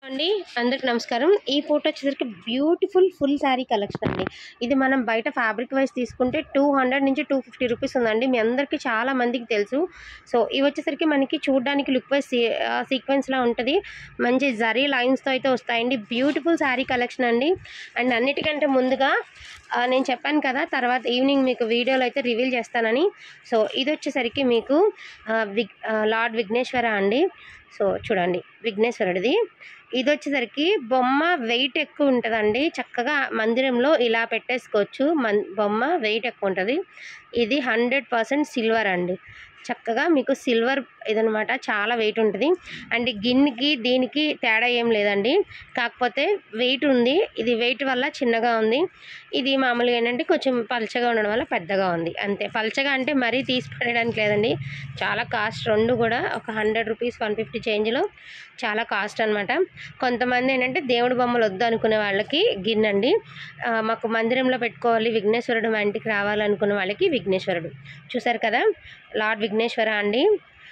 అండి అందరికి నమస్కారం ఈ ఫోటో వచ్చేసరికి బ్యూటిఫుల్ ఫుల్ శారీ కలెక్షన్ అండి ఇది మనం బయట ఫ్యాబ్రిక్ వైజ్ తీసుకుంటే టూ హండ్రెడ్ నుంచి టూ ఫిఫ్టీ రూపీస్ ఉందండి మీ అందరికీ చాలా మందికి తెలుసు సో ఇవి వచ్చేసరికి మనకి చూడడానికి లుక్ వైజ్ సీక్వెన్స్లా ఉంటుంది మంచి జరీ లైన్స్తో అయితే వస్తాయండి బ్యూటిఫుల్ శారీ కలెక్షన్ అండి అండ్ అన్నిటికంటే ముందుగా ఆ, నేను చెప్పాను కదా తర్వాత ఈవినింగ్ మీకు వీడియోలో అయితే రివీల్ చేస్తానని సో ఇది వచ్చేసరికి మీకు ఆ, విగ్ ఆ, లార్డ్ విఘ్నేశ్వర అండి సో చూడండి విఘ్నేశ్వరుడిది ఇది వచ్చేసరికి బొమ్మ వెయిట్ ఎక్కువ ఉంటుందండి చక్కగా మందిరంలో ఇలా పెట్టేసుకోవచ్చు మన్ బొమ్మ వెయిట్ ఎక్కువ ఉంటుంది ఇది హండ్రెడ్ పర్సెంట్ సిల్వర్ అండి చక్కగా మీకు సిల్వర్ ఇదనమాట చాలా వెయిట్ ఉంటుంది అండ్ గిన్నెకి దీనికి తేడా ఏం లేదండి కాకపోతే వెయిట్ ఉంది ఇది వెయిట్ వల్ల చిన్నగా ఉంది ఇది మామూలుగా ఏంటంటే కొంచెం పలచగా ఉండడం వల్ల పెద్దగా ఉంది అంతే పలచగా అంటే మరీ తీసి పడేయడానికి లేదండి చాలా కాస్ట్ రెండు కూడా ఒక హండ్రెడ్ రూపీస్ వన్ ఫిఫ్టీ చేంజ్లో చాలా కాస్ట్ అనమాట కొంతమంది ఏంటంటే దేవుడి బొమ్మలు వద్దు అనుకునే వాళ్ళకి గిన్నెండి ఆ, మాకు మందిరంలో పెట్టుకోవాలి విఘ్నేశ్వరుడు మా ఇంటికి రావాలనుకున్న వాళ్ళకి విఘ్నేశ్వరుడు చూసారు కదా లార్డ్ విఘ్నేశ్వర అండి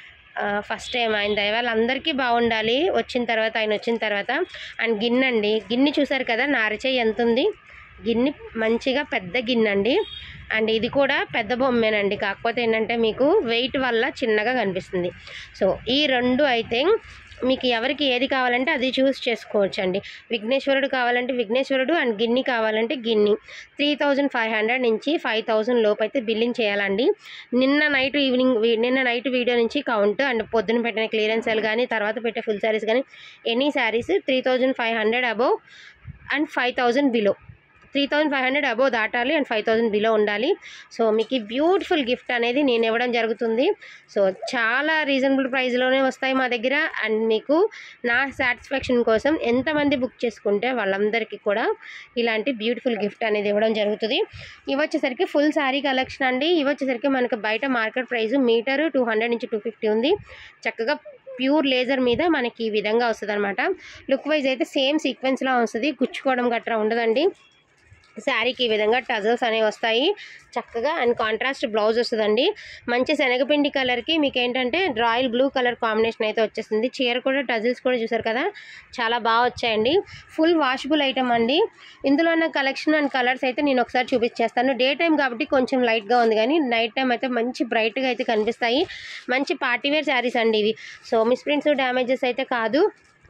ఫస్ట్ టైం ఆయన దైవాలు అందరికీ బాగుండాలి వచ్చిన తర్వాత ఆయన వచ్చిన తర్వాత అండ్ గిన్నె అండి గిన్నె చూసారు కదా నారిచేయి ఎంత ఉంది గిన్నె మంచిగా పెద్ద గిన్నె అండి అండ్ ఇది కూడా పెద్ద బొమ్మేనండి కాకపోతే ఏంటంటే మీకు వెయిట్ వల్ల చిన్నగా కనిపిస్తుంది సో ఈ రెండు అయితే మీకు ఎవరికి ఏది కావాలంటే అది చూస్ చేసుకోవచ్చు అండి విఘ్నేశ్వరుడు కావాలంటే విఘ్నేశ్వరుడు అండ్ గిన్ని కావాలంటే గిన్ని త్రీ థౌజండ్ ఫైవ్ హండ్రెడ్ నుంచి ఫైవ్ థౌజండ్ లోపు అయితే బిల్లింగ్ చేయాలండి నిన్న నైట్ ఈవినింగ్ వీ- నిన్న నైట్ వీడియో నుంచి కౌంట్ అండ్ పొద్దున పెట్టిన క్లియరెన్స్ సేల్ కానీ తర్వాత పెట్టే ఫుల్ శారీస్ కానీ any saris three thousand five hundred above and five thousand below three thousand five hundred above దాటాలి అండ్ ఫైవ్ థౌజండ్ బిలో ఉండాలి సో మీకు ఈ బ్యూటిఫుల్ గిఫ్ట్ అనేది నేను ఇవ్వడం జరుగుతుంది సో చాలా రీజనబుల్ ప్రైస్లోనే వస్తాయి మా దగ్గర అండ్ మీకు నా సాటిస్ఫాక్షన్ కోసం ఎంతమంది బుక్ చేసుకుంటే వాళ్ళందరికీ కూడా ఇలాంటి బ్యూటిఫుల్ గిఫ్ట్ అనేది ఇవ్వడం జరుగుతుంది ఇవి వచ్చేసరికి ఫుల్ శారీ కలెక్షన్ అండి ఇవి వచ్చేసరికి మనకు బయట market price metre two hundred నుంచి టూ ఫిఫ్టీ ఉంది చక్కగా ప్యూర్ లేజర్ మీద మనకి ఈ విధంగా వస్తుంది అనమాట లుక్ వైజ్ అయితే సేమ్ సీక్వెన్స్లా వస్తుంది గుచ్చుకోవడం గట్రా ఉండదండి శారీకి ఈ విధంగా టజల్స్ అనేవి వస్తాయి చక్కగా అండ్ కాంట్రాస్ట్ బ్లౌజ్ వస్తుందండి మంచి శనగపిండి కలర్కి మీకు ఏంటంటే రాయల్ బ్లూ కలర్ కాంబినేషన్ అయితే వచ్చేసింది చీర కూడా టజల్స్ కూడా చూసారు కదా చాలా బాగా వచ్చాయండి ఫుల్ వాషబుల్ ఐటమ్ అండి ఇందులో ఉన్న కలెక్షన్ అండ్ కలర్స్ అయితే నేను ఒకసారి చూపించేస్తాను డే టైం కాబట్టి కొంచెం లైట్గా ఉంది కానీ నైట్ టైం అయితే మంచి బ్రైట్గా అయితే కనిపిస్తాయి మంచి పార్టీవేర్ శారీస్ అండి ఇవి సో మిస్ప్రింట్స్ డ్యామేజెస్ అయితే కాదు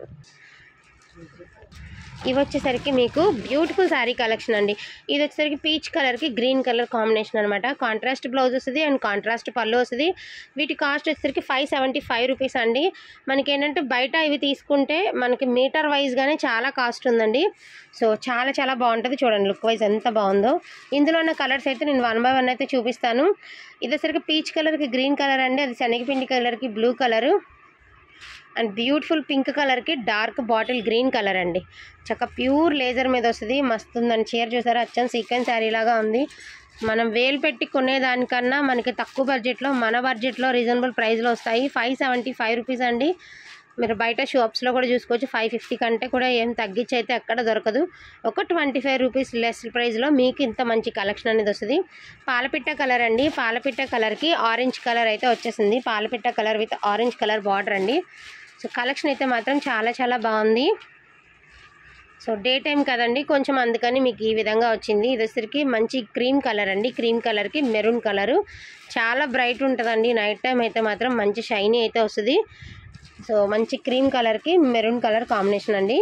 ఇవి వచ్చేసరికి మీకు బ్యూటిఫుల్ శారీ కలెక్షన్ అండి ఇది వచ్చేసరికి పీచ్ కలర్కి గ్రీన్ కలర్ కాంబినేషన్ అనమాట కాంట్రాస్ట్ బ్లౌజ్ వస్తుంది అండ్ కాంట్రాస్ట్ పళ్ళు వస్తుంది వీటి కాస్ట్ వచ్చేసరికి ఫైవ్ సెవెంటీ ఫైవ్ రూపీస్ అండి మనకి ఏంటంటే బయట ఇవి తీసుకుంటే మనకి మీటర్ వైజ్గానే చాలా కాస్ట్ ఉందండి సో చాలా చాలా బాగుంటుంది చూడండి లుక్ వైజ్ ఎంత బాగుందో ఇందులో ఉన్న కలర్స్ అయితే నేను వన్ బై వన్ అయితే చూపిస్తాను ఇది వచ్చేసరికి పీచ్ కలర్కి గ్రీన్ కలర్ అండి అది శనగపిండి కలర్కి blue colour and beautiful pink కలర్కి డార్క్ బాటిల్ గ్రీన్ కలర్ అండి చక్క ప్యూర్ లేజర్ మీద వస్తుంది మస్తు ఉందండి చీర చూసారా అచ్చం సీక్వెన్స్ శారీ లాగా ఉంది మనం వేలు పెట్టి కొనేదానికన్నా మనకి తక్కువ బడ్జెట్లో మన బడ్జెట్లో రీజనబుల్ ప్రైస్లో వస్తాయి ఫైవ్ సెవెంటీ ఫైవ్ రూపీస్ అండి మీరు బయట షాప్స్లో కూడా చూసుకోవచ్చు ఫైవ్ ఫిఫ్టీ కంటే కూడా ఏం తగ్గించి అయితే ఎక్కడ దొరకదు ఒక ట్వంటీ ఫైవ్ రూపీస్ లెస్ ప్రైస్లో మీకు ఇంత మంచి కలెక్షన్ అనేది వస్తుంది పాలపిట్ట కలర్ అండి పాలపిట్ట కలర్కి ఆరెంజ్ కలర్ అయితే వచ్చేసింది పాలపిట్ట colour with orange colour border అండి సో కలెక్షన్ అయితే మాత్రం చాలా చాలా బాగుంది సో డే టైం కదండి కొంచెం అందుకని మీకు ఈ విధంగా వచ్చింది ఇది వచ్చరికి మంచి క్రీమ్ కలర్ అండి క్రీమ్ కలర్కి మెరూన్ కలరు చాలా బ్రైట్ ఉంటుందండి నైట్ టైం అయితే మాత్రం మంచి షైనీ అయితే వస్తుంది సో మంచి క్రీమ్ కలర్కి మెరూన్ కలర్ కాంబినేషన్ అండి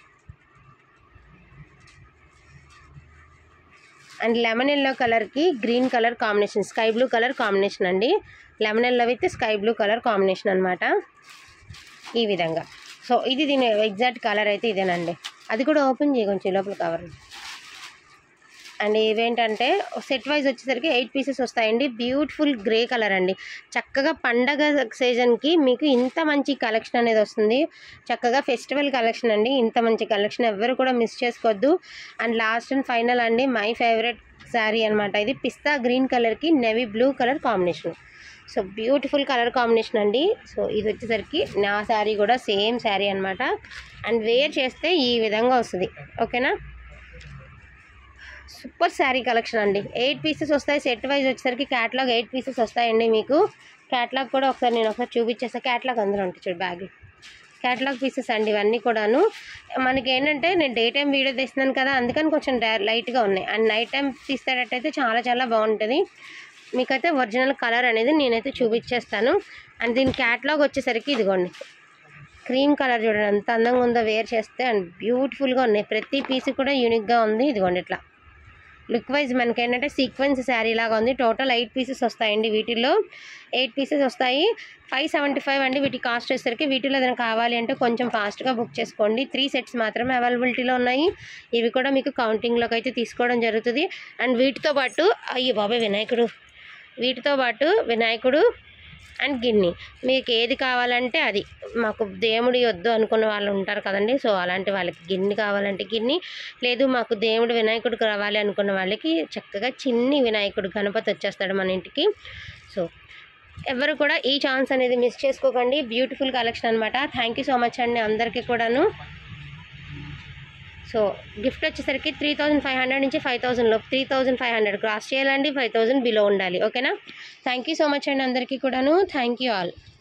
అండ్ లెమన్ ఎల్లో కలర్కి green colour combination sky blue colour combination అండి lemon yellow with sky blue colour combination అనమాట ఈ విధంగా సో ఇది దీని ఎగ్జాక్ట్ కలర్ అయితే ఇదేనండి అది కూడా ఓపెన్ చేయ కొంచెం లోపల కవర్ అండ్ ఇవేంటంటే సెట్ వైజ్ వచ్చేసరికి ఎయిట్ పీసెస్ వస్తాయండి బ్యూటిఫుల్ గ్రే కలర్ అండి చక్కగా పండగ సీజన్కి మీకు ఇంత మంచి కలెక్షన్ అనేది వస్తుంది చక్కగా ఫెస్టివల్ కలెక్షన్ అండి ఇంత మంచి కలెక్షన్ ఎవ్వరు కూడా మిస్ చేసుకోవద్దు అండ్ లాస్ట్ అండ్ ఫైనల్ అండి మై ఫేవరెట్ శారీ అనమాట ఇది పిస్తా గ్రీన్ కలర్కి navy blue colour combination so beautiful colour combination అండి సో ఇది వచ్చేసరికి నా శారీ కూడా సేమ్ శారీ అనమాట అండ్ వేర్ చేస్తే ఈ విధంగా వస్తుంది ఓకేనా సూపర్ శారీ కలెక్షన్ అండి ఎయిట్ పీసెస్ వస్తాయి సెట్ వైజ్ వచ్చేసరికి క్యాట్లాగ్ ఎయిట్ పీసెస్ వస్తాయండి మీకు క్యాట్లాగ్ కూడా ఒకసారి నేను ఒకసారి చూపించేస్తా క్యాట్లాగ్ అందులో ఉంటుంది చూడు బ్యాగ్ క్యాటలాగ్ పీసెస్ అండి ఇవన్నీ కూడాను మనకి ఏంటంటే నేను డే టైం వీడియో తీస్తున్నాను కదా అందుకని కొంచెం లైట్గా ఉన్నాయి అండ్ నైట్ టైం తీసేటట్టయితే చాలా చాలా బాగుంటుంది మీకైతే ఒరిజినల్ కలర్ అనేది నేనైతే చూపించేస్తాను అండ్ దీని క్యాటలాగ్ వచ్చేసరికి ఇదిగోండి క్రీమ్ కలర్ చూడండి ఎంత అందంగా ఉందో వేర్ చేస్తే అండ్ బ్యూటిఫుల్గా ఉన్నాయి ప్రతి పీస్ కూడా యూనిక్గా ఉంది ఇదిగోండి ఇట్లా లుక్ వైజ్ మనకి ఏంటంటే సీక్వెన్స్ శారీ లాగా ఉంది టోటల్ ఎయిట్ పీసెస్ వస్తాయండి వీటిల్లో ఎయిట్ పీసెస్ వస్తాయి ఫైవ్ సెవెంటీ ఫైవ్ అండి వీటి కాస్ట్ వచ్చేసరికి వీటిలో ఏదైనా కావాలి అంటే కొంచెం ఫాస్ట్గా బుక్ చేసుకోండి త్రీ సెట్స్ మాత్రమే అవైలబిలిటీలో ఉన్నాయి ఇవి కూడా మీకు కౌంటింగ్లోకి అయితే తీసుకోవడం జరుగుతుంది అండ్ వీటితో పాటు అయ్యి బాబాయ్ వినాయకుడు వీటితో పాటు వినాయకుడు అండ్ గిన్నె మీకు ఏది కావాలంటే అది మాకు దేవుడి వద్దు అనుకున్న వాళ్ళు ఉంటారు కదండి సో అలాంటి వాళ్ళకి గిన్నె కావాలంటే గిన్నె లేదు మాకు దేవుడు వినాయకుడు కావాలి అనుకున్న వాళ్ళకి చక్కగా చిన్ని వినాయకుడు గణపతి వచ్చేస్తాడు మన ఇంటికి సో ఎవరు కూడా ఈ ఛాన్స్ అనేది మిస్ చేసుకోకండి బ్యూటిఫుల్ కలెక్షన్ అనమాట థ్యాంక్ యూ సో మచ్ అండి అందరికీ కూడాను సో గిఫ్ట్ వచ్చేసరికి త్రీ థౌజండ్ ఫైవ్ హండ్రెడ్ నుంచి ఫైవ్ థౌసండ్లో three thousand five hundred cross చేయాలండి ఫైవ్ థౌసండ్ బిలో ఉండాలి ఓకేనా థ్యాంక్ యూ సో మచ్ అండి అందరికీ కూడాను థ్యాంక్ యూ ఆల్